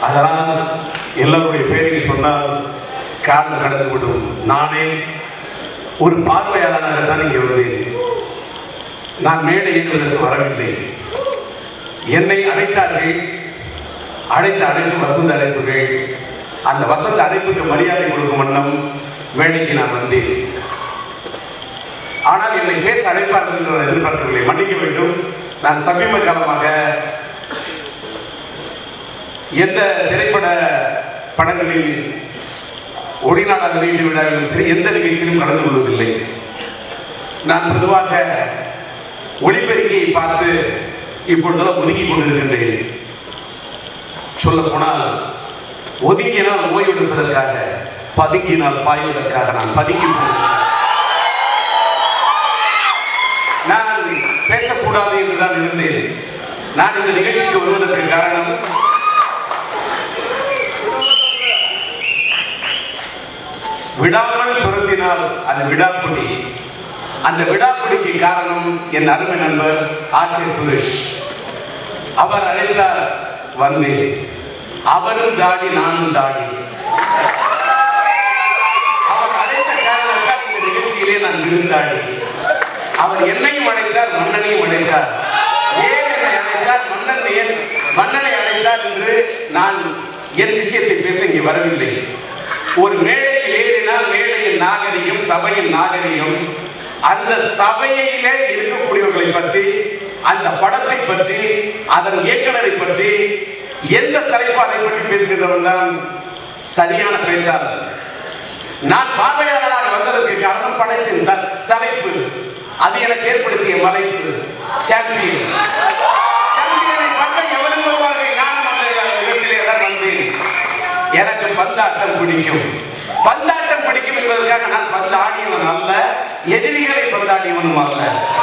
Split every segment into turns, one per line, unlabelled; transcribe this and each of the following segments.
அதனால் எல்லாருடைய பெயரையும் சொன்னால் காலம் கடந்து விடும் நானே ஒரு பார்வையாளராகத்தான் இங்கே வந்தேன் நான் மேடை ஏறுவதற்கு வரவில்லை என்னை அழைத்தார்கள் அழைத்த அழைப்பு வசந்த அழைப்புகள் அந்த வசந்த அழைப்புக்கு மரியாதை கொடுக்கும் வண்ணம் மேடைக்கு நான் வந்தேன் ஆனால் என்னை பேச அழைப்பார்கள் என்று நான் எதிர்பார்க்கவில்லை மன்னிக்க வேண்டும் நான் சமீப காலமாக எந்த திரைப்பட படங்களில் ஒளிநாடா வெளியீட்டு விழாவிலும் சரி எந்த நிகழ்ச்சியிலும் கலந்து கொள்வதில்லை நான் பொதுவாக ஒளிபெருக்கியை பார்த்து இப்பொழுதெல்லாம் ஒதுக்கி கொண்டிருக்கின்றேன் சொல்ல போனால் ஒதுங்கினால் ஓய்வெடுப்பதற்காக பதுங்கினால் பாய்வதற்காக நான் பதுங்கி போகிறேன். நான் பேசக்கூடாது என்றுதான் இருந்தேன் நான் இந்த நிகழ்ச்சிக்கு வருவதற்கு காரணம் விடாமல் சுரத்தினால் அது விடாப்புடி அந்த விடாப்புடிக்கு காரணம் என் அருமை நண்பர் ஆர் கே சுரேஷ் அவர் அழைத்தார் வந்தேன் அவரும் தாடி நானும் தாடி அவர் அழைத்த காரணத்தால் இந்த நிகழ்ச்சியிலே நான் விருந்தாடி அவர் என்னையும் அழைத்தார் மன்னனையும் அழைத்தார் ஏன் என்னை அழைத்தார் மன்னன் ஏன் மன்னனை அழைத்தார் என்று நான் என் விஷயத்தை பேச இங்கே வரவில்லை ஒரு மேடையில் ஏறினால் மேடையின் நாகரிகம் சபையின் நாகரிகம் அந்த சபையிலே இருக்கக்கூடியவர்களை பற்றி அந்த படத்தை பற்றி அதன் இயக்குனரை பற்றி எந்த தலைப்பு அதை பற்றி பேசுகின்றவன் தான் சரியான பேச்சாளர் நான் பார்வையாளராக வந்ததற்கு காரணம் படத்தின் த- தலைப்பு அது எனக்கு ஏற்படுத்திய மலைப்பு சாம்பியன் சாம்பியனை பார்க்க எவரும் வருவார்கள் நானும் அந்த இடத்திலே தான் வந்தேன் எனக்கு பந்தாட்டம் பிடிக்கும் பந்தாட்டம் பிடிக்கும் என்பதற்காக நான் பந்தாடியவன் அல்ல எதிரிகளை பந்தாடியவனும் அல்ல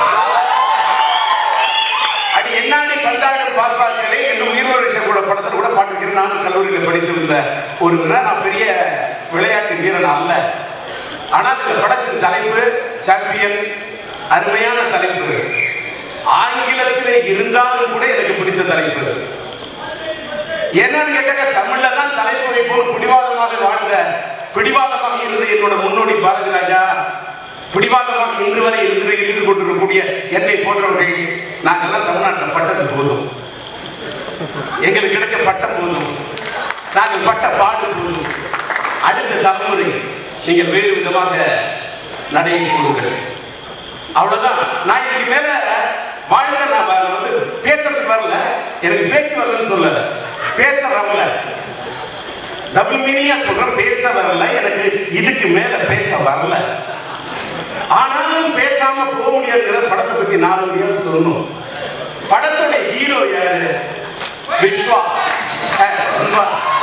அடி என்னாடி பந்தாடும் பார்ப்பார்களே என்று உயிர்வரிசை கூட படத்தில் கூட பாட்டுக்கிறேன் நானும் கல்லூரியில் படித்திருந்த ஒரு நான் பெரிய விளையாட்டு வீரன் அல்ல ஆனால் இந்த படத்தின் தலைப்பு சாம்பியன் அருமையான தலைப்பு ஆங்கிலத்திலே இருந்தாலும் கூட எனக்கு பிடித்த தலைப்பு என்னன்னு கேட்டாங்க தமிழ்ல தான் தலைப்பு வைப்போம் பிடிவாதமாக வாழ்ந்த பிடிவாதமாக இருந்த என்னோட முன்னோடி பாரதி ராஜா பிடிவாதமாக இன்று வரை இருந்து இருந்து கொண்டிருக்கக்கூடிய என்னை போன்றவர்கள் நாங்கெல்லாம் தமிழ்நாட்டில் பட்டது போதும் எங்களுக்கு கிடைச்ச பட்டம் போதும் நாங்கள் பட்ட பாடு போதும் அடுத்த தலைமுறை நீங்கள் வேறு விதமாக நடையை கொடுங்கள் அவ்வளவுதான் நான் இதுக்கு மேல வாழ்க்கை நான் வ- வந்து பேசுறதுக்கு வரல எனக்கு பேச்சு வரலன்னு சொல்லல பேச வரல டபுள் மீனிங்கா சொல்றேன் பேச வரல எனக்கு இதுக்கு மேல பேச வரல ஆனாலும் பேசாம போக முடியாதுங்கிற படத்தை பத்தி நாலு வழியா சொல்லணும் படத்தோட ஹீரோ யாரு விஸ்வா அஹ், விஸ்வா.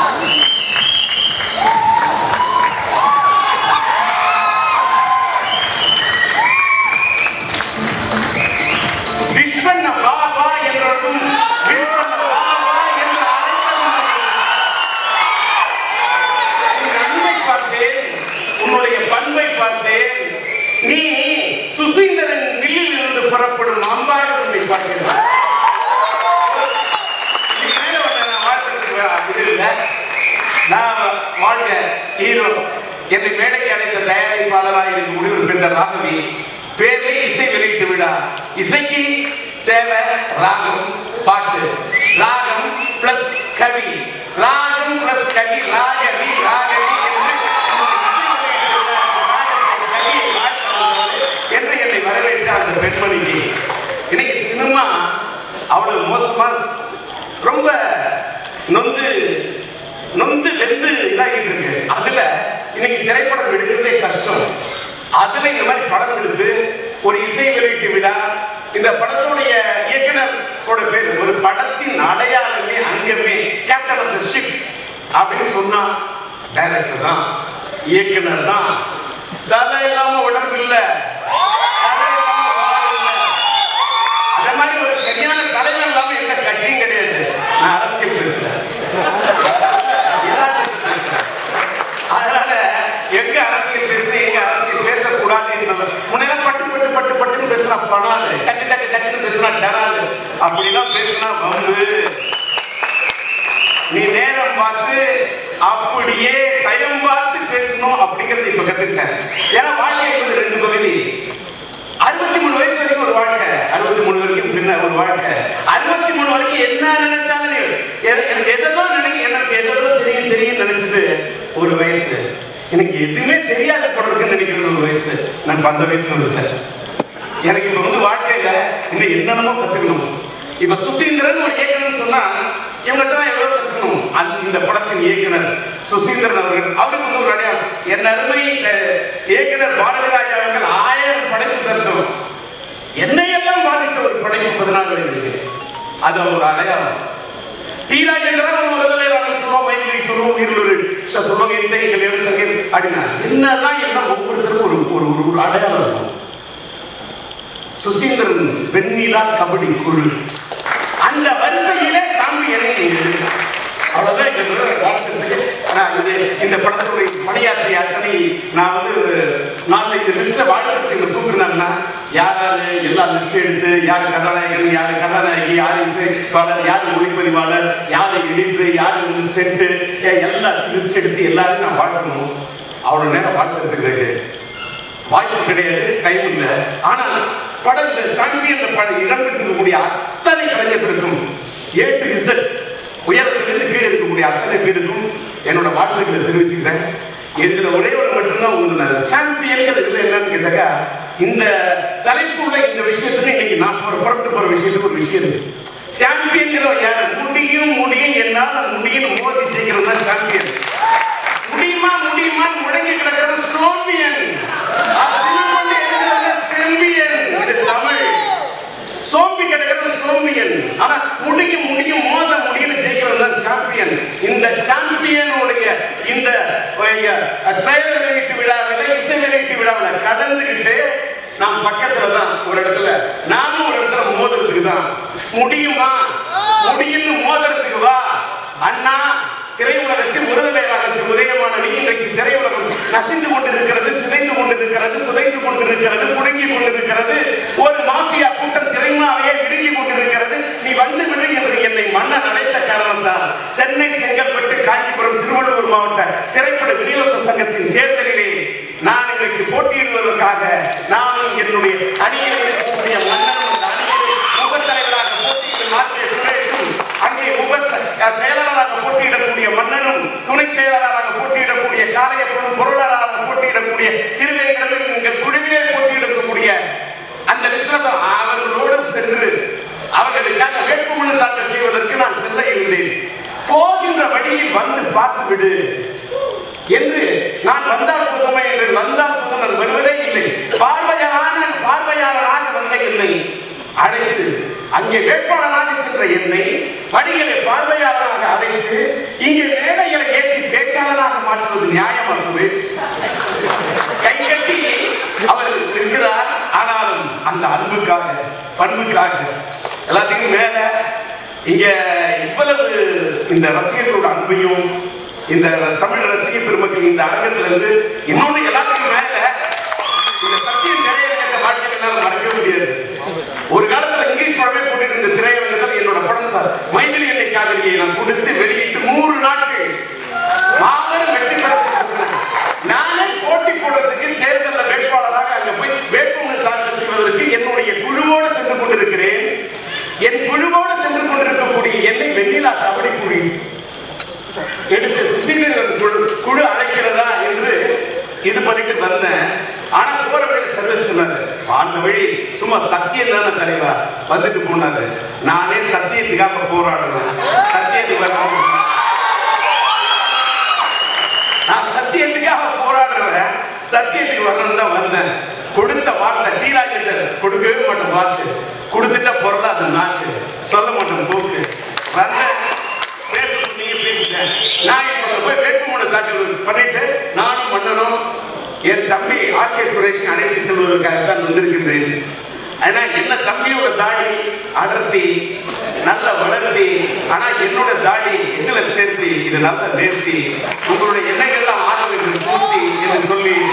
விஸ்வன் வா வா என்றதும் விஸ்வன் வா வா என்று அழைத்ததும் உன் அன்பை பார்த்தேன் உன்னுடைய பண்பை பார்த்தேன் நீ சுசீந்திரன் வில்லில் இருந்து புறப்படும் அம்பாக உன்னை பார்க்கிறான் இதுக்கு மேல உன்னை நான் வாழ்த்துறதுக்கு இது இல்லை. நான் வாழ்க ஹீரோ என்னை மேடைக்கு அழைத்த தயாரிப்பாளராக இருக்கக்கூடிய ஒரு பெண்ட ராகவி பேர்லே இசை வெளியிட்டு விழா இசைக்கு தேவை ராகம் பாட்டு ராகம் பிளஸ் கவி ராகம் பிளஸ் கவி ராகவி ராகவி என்று இந்த இசை வெளியீட்டு விழா ராகத்தை, கவியை வாழ்த்துவது என்று என்னை வரவேற்ற அந்த பெண்மணிக்கு இன்னைக்கு சினிமா அவ்வளவு மோசமா ரொம்ப நொந்து நொந்து வெந்து இதாகிட்டு இருக்கு அதுல இன்னைக்கு திரைப்படம் எடுக்கிறதே கஷ்டம் அதுல இந்த மாதிரி படம் எடுத்து ஒரு இசை வெளியீட்டு விழா இந்த படத்துடைய இயக்குனரோட பேர் ஒரு படத்தின் அடையாளமே அங்கமே கேப்டன் ஆஃப் த ஷிப் அப்படின்னு சொன்னா டைரக்டர் தான் இயக்குனர் தான் தலை இல்லாம உடம்பு இல்ல தலை இல்லாம வால் இல்ல. அந்த மாதிரி ஒரு சரியான தலைவன் இல்லாம எந்த கட்சியும் கிடையாது நான் அரசியல் பேசுறேன் யதார்த்தத்தை பேசுறேன். அதனால எங்க அரசியல் பேசுது எங்க அரசியல் பேசக்கூடாது என்பது முன்னெல்லாம் பட்டு பட்டு பட்டு பட்டுன்னு பேசினா பணாது டக்கு டக்கு டக்குன்னு பேசினா டராது அப்படிலாம் பேசினா வம்பு நீ நேரம் பார்த்து எனக்கு எதுவுமே தெரியாத தொடர்க்குன்னு நினைக்கிற ஒரு வயசு நான் இப்ப அந்த வயசுல வந்துட்டேன் எனக்கு இப்ப வந்து வாழ்க்கையில இந்த என்னென்னமோ கத்துக்கணும் இப்ப சுசீந்திரன் ஒரு இயக்குனர் சொன்னா இவங்கள்ட்ட தான் எவ்வளவு கத்துக்கணும் அந்த இந்த படத்தின் இயக்குனர் சுசீந்திரன் அவர்கள் அவருக்கு வந்து ஒரு அடையாளம் என் அருமை அஹ், இயக்குனர் பாரதி ராஜா அவர்கள் ஆயிரம் படைப்பு தரட்டும் என்னையெல்லாம் பாதித்த ஒரு படைப்பு பதினாறு வயதிலே அது ஒரு அடையாளம் தீராஜேந்திரன் ஒரு முதலே நான் சொல்லுவோம் மைதிலி சொல்லுவோம் இருளொரு சொல்லுவாங்க இந்த எங்கள் எழுத்தங்க அப்படின்னா என்னதான் எல்லாம் ஒவ்வொருத்தருக்கும் ஒரு ஒரு ஒரு ஒரு அடையாளம் இருக்கும் சுசீந்திரன் வெண்ணிலா கபடி குழு அந்த வரிசையிலே சாம்பியனை அவ்வளவுதான் எங்களோட வாழ்த்துறதுக்கு நான் இது இந்த படத்துடைய பணியாற்றிய அத்தனை நான் வந்து நான் இந்த லிஸ்ட்டை வாழ்த்துறதுக்கு இந்த கூப்பிடுறாங்கன்னா யார் யாரு எல்லா லிஸ்ட் எடுத்து யார் கதாநாயகன் யார் கதாநாயகி யார் இசைப்பாளர் யார் ஒளிப்பதிவாளர் யார் எடிட்டர் யார் லிஸ்ட் எடுத்து எல்லாத்தையும் லிஸ்ட் எடுத்து எல்லாரையும் நான் வாழ்த்தணும் அவ்வளோ நேரம் வாழ்த்துறதுக்கு இருக்கு வாய்ப்பு கிடையாது டைம் இல்லை ஆனால் படம் இந்த சாம்பியன் படம் இடம்பெற்றிருக்கக்கூடிய அத்தனை கலைஞர்களுக்கும் ஏ டு இசட் உயரத்திலிருந்து கீழே இருக்கக்கூடிய அத்தனை பேருக்கும் என்னோட வாழ்த்துக்களை தெரிவிச்சுக்கிறேன் இதுல ஒரே ஒரு மட்டும்தான் உங்களுக்கு சாம்பியன்கிறது என்னன்னு கேட்டாக்கா இந்த தலைப்பு உள்ள இந்த விஷயத்துக்கு இன்னைக்கு நான் போற புறப்பட்டு போற விஷயத்துக்கு ஒரு விஷயம் இருக்கு சாம்பியன்கிற யாரு முடியும் முடியும் என்னால முடியும் மோதி ஜெயிக்கிறது தான் சாம்பியன் முடியுமா முடியுமா முடங்கி கிடக்கிற சோம்பியன் சின்னப்பொண்ணு எழுதுறது செம்பியன் இது தமிழ் சோம்பி கிடக்கிற சோம்பியன் ஆனா முடியும் முடியும் மோத முடியும் ஜெயிக்கிறது தான் சாம்பியன் இந்த சாம்பியனுடைய இந்த ட்ரைலர் வெளியீட்டு விழாவில் இசை வெளியீட்டு விழாவில் கடந்துகிட்டு நான் பக்கத்துல தான் ஒரு இடத்துல நானும் ஒரு இடத்துல மோதுறதுக்கு தான் முடியுமா முடியும்னு மோதுறதுக்கு வா அண்ணா திரையுலகத்தில் விடுதலை ராகத்தில் உதயமான நீ இன்றைக்கு திரையுலகம் நசிந்து கொண்டிருக்கிறது சிதைந்து கொண்டிருக்கிறது புதைந்து கொண்டிருக்கிறது புடுங்கி கொண்டிருக்கிறது ஒரு மாஃபியா கூட்டம் திரைமாவையே விடுங்கி கொண்டிருக்கிறது நீ வந்து விடு என்று என்னை மன்னன் அழைத்த காரணம்தான் சென்னை செங்கல்பட்டு காஞ்சிபுரம் திருவள்ளூர் மாவட்ட திரைப்பட விநியோக சங்கத்தின் தேர்தலிலே நான் இன்றைக்கு போட்டியிடுவதற்காக நானும் என்னுடைய அணியில் இருக்கக்கூடிய மன்னனும் அந்த அணியிலே முகத்தலைவராக போட்டியிடும் மார்க்கே சுரேஷும் அங்கே உப செயலாளராக போட்டியிடக்கூடிய மன்னனும் துணை செயலாளராக போட்டியிடக்கூடிய காளையப்பனும் பொருளாளராக போட்டியிடக்கூடிய திருவேங்கடலும் எங்கள் குழுவிலே போட்டியிடக்கூடிய அந்த விஷயம் அவர்களோடு சென்று அவர்களுக்காக வேட்புமனு தாக்கல் செய்வதற்கு நான் செல்ல இருந்தேன் போகின்ற வழியில் வந்து பார்த்து விடு என்று நான் வந்தால் புதுமை என்று வந்தால் புதுமன் வருவதே இல்லை பார்வையான பார்வையாளராக வந்த என்னை அழைத்து அங்கே வேட்பாளராக சென்ற என்னை படிகளை பார்வையாளராக அழைத்து இங்கே மேடைகளை ஏற்றி பேச்சாளராக மாற்றுவது நியாயமற்றது கை கட்டி அவர் இருக்கிறார் ஆனாலும் அந்த அன்புக்காக பண்புக்காக எல்லாத்துக்கும் மேல இங்க இவ்வளவு இந்த ரசிகர்களோட அன்பையும் இந்த தமிழ் ரசிக பெருமக்கள் இந்த அரங்கத்துல இருந்து இன்னொன்னு எல்லாத்துக்கும் மேல இந்த சத்தியம் திரையரங்க வாழ்க்கையில என்னால மறக்கவே முடியாது ஒரு காலத்துல இங்கிலீஷ் படமே போட்டுட்டு இருந்த திரையரங்கத்தில் என்னோட படம் சார் மைதிலி என்னை காதலியை நான் கொடுத்து வெளியிட்டு நூறு நாட்கள் மாபெரும் வெற்றி படத்தை கொடுத்தேன். நானே போட்டி போடுறதுக்கு தேர்தலில் வேட்பாளராக அங்க போய் வேட்புமனு தாக்கல் செய்வதற்கு என்னுடைய குழுவோடு சென்று கொண்டிருக்கிறேன் என் குழுவோடு சென்று கொண்டிருக்கக்கூடிய என்னை வெண்ணிலா கபடி குழி எடுத்து சுசீந்திரன் குழு குழு அழைக்கிறதா என்று இது பண்ணிட்டு வந்தேன் ஆனா போற வழி சர்வீஸ் சொன்னாரு அந்த வழி சும்மா சத்தியம் தானே தலைவா வந்துட்டு போனாரு நானே சத்தியத்துக்காக போராடுறேன் சத்தியத்துக்கு வரணும் நான் சத்தியத்துக்காக போராடுறேன் சத்தியத்துக்கு வரணும் தான் வந்தேன் கொடுத்த வார்த்தை டீராஜேந்தர் கொடுக்கவே மாட்டேன் வாக்கு கொடுத்துட்ட பொருளா அது நாக்கு சொல்ல மாட்டேன் போக்கு வந்தேன் பேச சொன்னீங்க பேசிட்டேன் நான் இப்போ போய் வேட்புமனு தாக்கல் பண்ணிட்டு நானும் மன்னனும் என் தம்பி ஆர் கே சுரேஷ் அழைத்து செல்வதற்காக தான் வந்திருக்கின்றேன் ஆனா என்ன தம்பியோட தாடி அடர்த்தி நல்ல வளர்த்தி ஆனா என்னோட தாடி இதுல சேர்த்து இது நல்ல நேர்த்தி உங்களுடைய எண்ணங்கள்லாம் ஆதரவு என்று பூர்த்தி என்று சொல்லி